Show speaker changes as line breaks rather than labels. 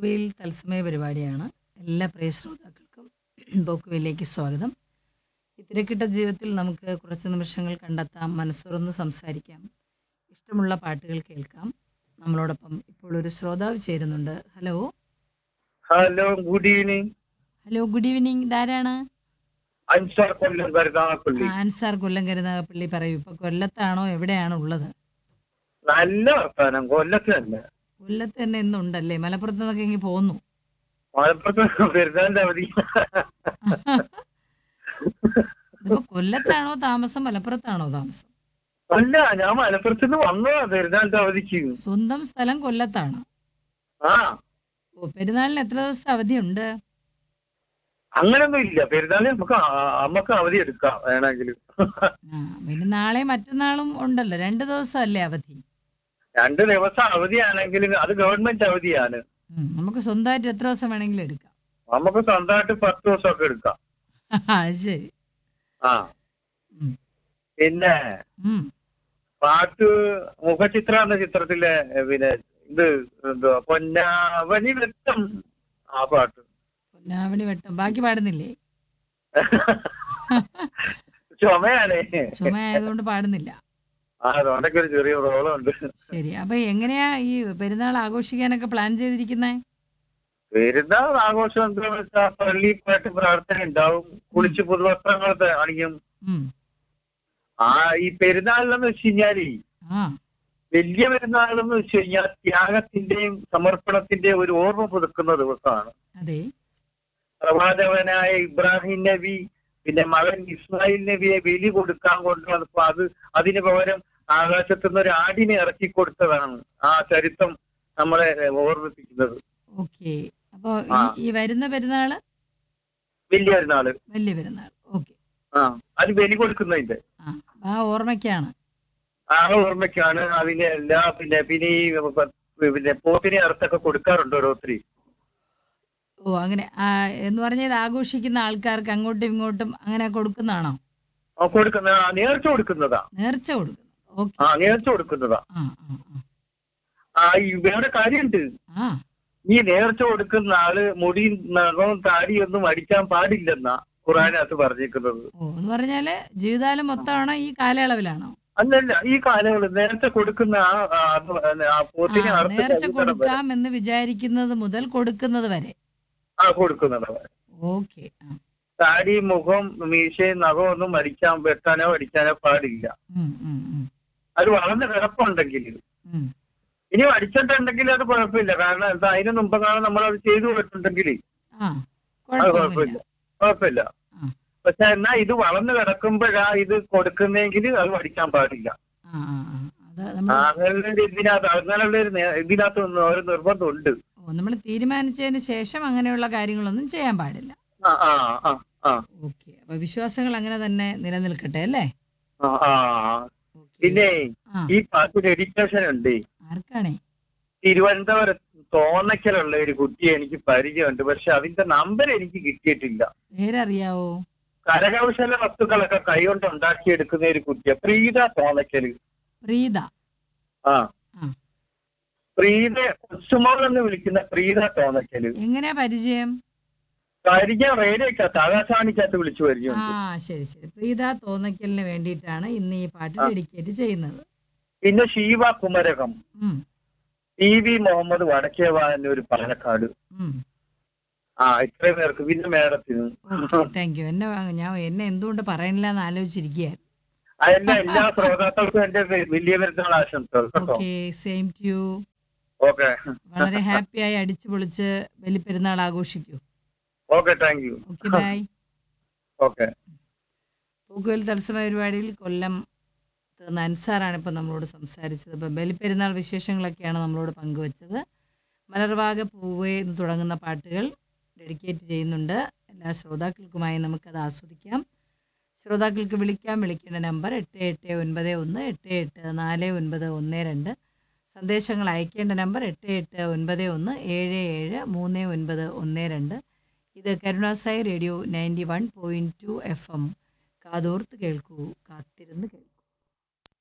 പോക്കുവെയിൽ തത്സമയ പരിപാടിയാണ് എല്ലാ പ്രിയ ശ്രോതാക്കൾക്കും പോക്കുവെയിലേക്ക് സ്വാഗതം ഈ തിരക്കിട്ട ജീവിതത്തിൽ നമുക്ക് കുറച്ച് നിമിഷങ്ങൾ കണ്ടെത്താം മനസ്സുറന്ന് സംസാരിക്കാം ഇഷ്ടമുള്ള പാട്ടുകൾ കേൾക്കാം നമ്മളോടൊപ്പം ഇപ്പോൾ ഒരു ശ്രോതാവ് ചേരുന്നുണ്ട് hello
hello good evening
hello good evening ഇതാരാണ്
അൻസാർ കൊല്ലം കരുതാപ്പള്ളി
ആൻസാർ കൊല്ലം കരുനാഗപ്പള്ളി പറയൂ ഇപ്പൊ കൊല്ലത്താണോ എവിടെയാണ് ഉള്ളത്
നല്ല വർത്താനം കൊല്ലത്ത് തന്നെ
കൊല്ലത്ത് തന്നെ ഇന്നുണ്ടല്ലേ മലപ്പുറത്ത് നിന്നൊക്കെ ഇങ്ങനെ പോന്നു
മലപ്പുറത്ത് പെരുന്നാളിന്റെ അവധി
ഇതിപ്പോ കൊല്ലത്താണോ താമസം മലപ്പുറത്താണോ താമസം
അല്ല ഞാൻ മലപ്പുറത്ത് നിന്ന് വന്നതാ പെരുന്നാളിന്റെ അവധിക്ക്
സ്വന്തം സ്ഥലം കൊല്ലത്താണ്
ആ
ഓ പെരുന്നാളിന് എത്ര ദിവസത്തെ അവധിയുണ്ട്
അങ്ങനൊന്നും ഇല്ല പെരുന്നാളിന് നമുക്ക് ആ- നമുക്ക് അവധി എടുക്കാം വേണമെങ്കിൽ
ആ പിന്നെ നാളെ മറ്റന്നാളും ഉണ്ടല്ലോ രണ്ട് ദിവസം അല്ലേ അവധി
രണ്ട് ദിവസം അവധിയാണെങ്കിൽ അത് ഗവൺമെന്റ് അവധിയാണ്
ഉം, നമുക്ക് സ്വന്തമായിട്ട് എത്ര ദിവസം വേണമെങ്കിലും എടുക്കാം
നമുക്ക് സ്വന്തമായിട്ട് പത്ത് ദിവസമൊക്കെ എടുക്കാം
ആ, ശരി
ആ
ഉം.
പിന്നെ
ഉം.
പാട്ട് മുഖചിത്ര എന്ന ചിത്രത്തിലെ എ, പിന്നെ ഇത് എന്തുവാ പൊന്നാവനി വൃത്തം ആ പാട്ട്
പൊന്നാവണി വെട്ടം ബാക്കി പാടുന്നില്ലേ
ചുമയാണേ
ചുമ ആയതുകൊണ്ട് പാടുന്നില്ല
ആ അതുകൊണ്ടൊക്കെ ഒരു ചെറിയ പ്രോബ്ലം ഉണ്ട്
ശരി അപ്പൊ എങ്ങനെയാ ഈ പെരുന്നാൾ ആഘോഷിക്കാനൊക്കെ പ്ലാൻ ചെയ്തിരിക്കുന്നേ
പെരുന്നാൾ ആഘോഷം എന്താണെന്ന് വെച്ചാൽ പള്ളിയിൽ പോയിട്ട് പ്രാർത്ഥന ഉണ്ടാവും കുളിച്ച് പുതുവസ്ത്രങ്ങൾ അണിയും
ഉം.
ആ ഈ പെരുന്നാളിലെന്ന് വെച്ച് കഴിഞ്ഞാല്
ആ
വലിയ പെരുന്നാളെന്ന് വെച്ച് കഴിഞ്ഞാൽ ത്യാഗത്തിന്റെയും സമർപ്പണത്തിന്റെയും ഒരു ഓർമ്മ പുതുക്കുന്ന ദിവസമാണ്
അതെ
പ്രവാചകനായ ഇബ്രാഹിം നബി പിന്നെ മകൻ ഇസ്മായിൽ നബിയെ ബലി കൊടുക്കാൻ കൊണ്ടുവന്നപ്പോ അത് അതിന് പകരം ആകാശത്തു നിന്ന് ഒരു ആടിനെ ഇറക്കി കൊടുത്തതാണ് ആ ചരിത്രം നമ്മളെ ഓർമ്മിപ്പിക്കുന്നത്
ഓക്കെ അപ്പൊ
ആ.
ഈ- ഈ വരുന്ന പെരുന്നാള്
വലിയ പെരുന്നാള്
വലിയ പെരുന്നാൾ ഓക്കെ
ആ അത് ബലി കൊടുക്കുന്നതിന്റെ
ആ ആ ഓർമ്മയ്ക്കാണ്
ആ ഓർമ്മയ്ക്കാണ് അതിനെ എല്ലാ പിന്നെ പിന്നെ ഈ പിന്നെ പോത്തിനെ അറുത്തൊക്കെ കൊടുക്കാറുണ്ട് ഓരോരുത്തര്
ഓ അങ്ങനെ ആ, എന്ന് പറഞ്ഞാൽ ആഘോഷിക്കുന്ന ആൾക്കാർക്ക് അങ്ങോട്ടും ഇങ്ങോട്ടും അങ്ങനെ കൊടുക്കുന്നതാണോ
ആ കൊടുക്കുന്ന ആ, നേർച്ച കൊടുക്കുന്നതാ
നേർച്ച കൊടുക്കുന്നു ഓക്കെ
ആ നേർച്ച കൊടുക്കുന്നതാ
ആ ആ ആ.
ആ ഈ വേറെ കാര്യമുണ്ട്
ആ
ഈ നേർച്ച കൊടുക്കുന്ന ആള് മുടി നഖവും താടിയൊന്നും അടിക്കാൻ പാടില്ലെന്നാ ഖുറാനകത്ത് പറഞ്ഞിരിക്കുന്നത്
ഓ എന്ന് പറഞ്ഞാല് ജീവിതകാലം മൊത്തമാണോ ഈ കാലയളവിലാണോ
അല്ലല്ല ഈ കാലങ്ങളിൽ നേരത്തെ കൊടുക്കുന്ന ആ ആ, അത് ആ പോത്തിനെ
ആ,
അറുത്ത്
നേർച്ച
കഴിക്കണം വരെ.
കൊടുക്കാം എന്ന് വിചാരിക്കുന്നത് മുതൽ കൊടുക്കുന്നത് വരെ
ആ കൊടുക്കുന്നത്
ഓക്കെ
താടി മുഖം മീശയും നഖവും ഒന്നും അടിക്കാൻ വെട്ടാനോ അടിക്കാനോ പാടില്ല അത് വളർന്ന് കിടപ്പുണ്ടെങ്കിൽ ഇനി അടിച്ചിട്ടുണ്ടെങ്കിൽ അത് കുഴപ്പമില്ല കാരണം എന്താ അതിന് മുമ്പ് കാണാൻ നമ്മൾ അത് ചെയ്തു പോയിട്ടുണ്ടെങ്കിൽ
ആ
അത്
കുഴപ്പമില്ല
കുഴപ്പമില്ല കുഴപ്പമില്ല
ആ.
പക്ഷെ എന്നാ ഇത് വളർന്നു കിടക്കുമ്പോഴാ ഇത് കൊടുക്കുന്നെങ്കിൽ അത് പഠിക്കാൻ പാടില്ല
ആ ആ ആ അത്
ആ,
നമ്മൾ
അങ്ങനെയുള്ള ഒരു ഇതിനകത്ത് അങ്ങനെയുള്ള ഒരു നേ- ഇതിനകത്ത് ഒന്ന് ഒരു നിർബന്ധമുണ്ട്
ഓ നമ്മൾ തീരുമാനിച്ചതിന് ശേഷം അങ്ങനെയുള്ള കാര്യങ്ങളൊന്നും ചെയ്യാൻ പാടില്ല
ആ ആ ആ ആ
ഓക്കെ അപ്പൊ വിശ്വാസങ്ങൾ അങ്ങനെ തന്നെ നിലനിൽക്കട്ടെ അല്ലേ
ആ, ആ ആ.
ഓക്കെ
പിന്നെ
ആ
ഈ പാട്ട് ഡെഡിക്കേഷൻ ഉണ്ട്
ആർക്കാണേ
തിരുവനന്തപുരം തോന്നക്കലുള്ള ഒരു കുട്ടിയെ എനിക്ക് പരിചയമുണ്ട് പക്ഷെ അതിന്റെ നമ്പർ എനിക്ക് കിട്ടിയിട്ടില്ല
പേരറിയാവോ
കരകൗശല വസ്തുക്കളൊക്കെ കൈകൊണ്ട് ഉണ്ടാക്കിയെടുക്കുന്ന ഒരു കുട്ടിയെ പ്രീത തോന്നക്കല്
പ്രീത
ആ
ആ.
പ്രീത കൊച്ചുമോൾ എന്ന് വിളിക്കുന്ന പ്രീത തോന്നക്കല്
എങ്ങനെയാ പരിചയം
പരിചയം റേഡിയോക്കകത്ത് ആകാശവാണിക്കകത്ത് വിളിച്ചു
ആ
പരിചയമുണ്ട്
ശരി ശരി പ്രീത തോന്നക്കലിന് വേണ്ടിയിട്ടാണ് ഇന്ന് ഈ പാട്ട്
ആ.
ഡെഡിക്കേറ്റ് ചെയ്യുന്നത്
പിന്നെ ശീവ കുമരകം
ഉം,
ടി വി മുഹമ്മദ് വടക്കേവാനൂർ പാലക്കാട്
ഉം.
ആ ഇത്രയും പേർക്ക് പിന്നെ മേഡത്തിന്
ഓക്കെ താങ്ക് യു എന്നെ ഞാൻ എന്നെ എന്തുകൊണ്ട് പറയണില്ല എന്ന് ആലോചിച്ചിരിക്കുകയായിരുന്നു
അതിന്റെ എല്ലാ ശ്രോതാക്കൾക്കും എന്റെ വലിയ പെരുന്നാൾ ആശംസകൾ കേട്ടോ
okay same to you
okay
വളരെ ഹാപ്പിയായി അടിച്ചു പൊളിച്ച് ബലിപ്പെരുന്നാൾ ആഘോഷിക്കൂ
okay thank you
okay bye
okay
പൂക്കുവൽ തത്സമയ പരിപാടിയിൽ കൊല്ലം തീർന്ന അൻസാറാണ് ഇപ്പം നമ്മളോട് സംസാരിച്ചത് ഇപ്പം ബലിപ്പെരുന്നാൾ വിശേഷങ്ങളൊക്കെയാണ് നമ്മളോട് പങ്കുവച്ചത് മലർവാക പൂവേ എന്ന് തുടങ്ങുന്ന പാട്ടുകൾ ഡെഡിക്കേറ്റ് ചെയ്യുന്നുണ്ട് എല്ലാ ശ്രോതാക്കൾക്കുമായി നമുക്കത് ആസ്വദിക്കാം ശ്രോതാക്കൾക്ക് വിളിക്കാം വിളിക്കേണ്ട നമ്പർ എട്ട് എട്ട് ഒൻപത് ഒന്ന് എട്ട് എട്ട് നാല് ഒൻപത് ഒന്ന് രണ്ട് സന്ദേശങ്ങൾ അയക്കേണ്ട നമ്പർ എട്ട് എട്ട് ഒൻപത് ഒന്ന് ഏഴ് ഏഴ് മൂന്ന് ഒൻപത് ഒന്ന് രണ്ട് ഇത് കരുണാസായി radio ninety one point two F M കാതോർത്ത് കേൾക്കൂ കാത്തിരുന്ന് കേൾക്കൂ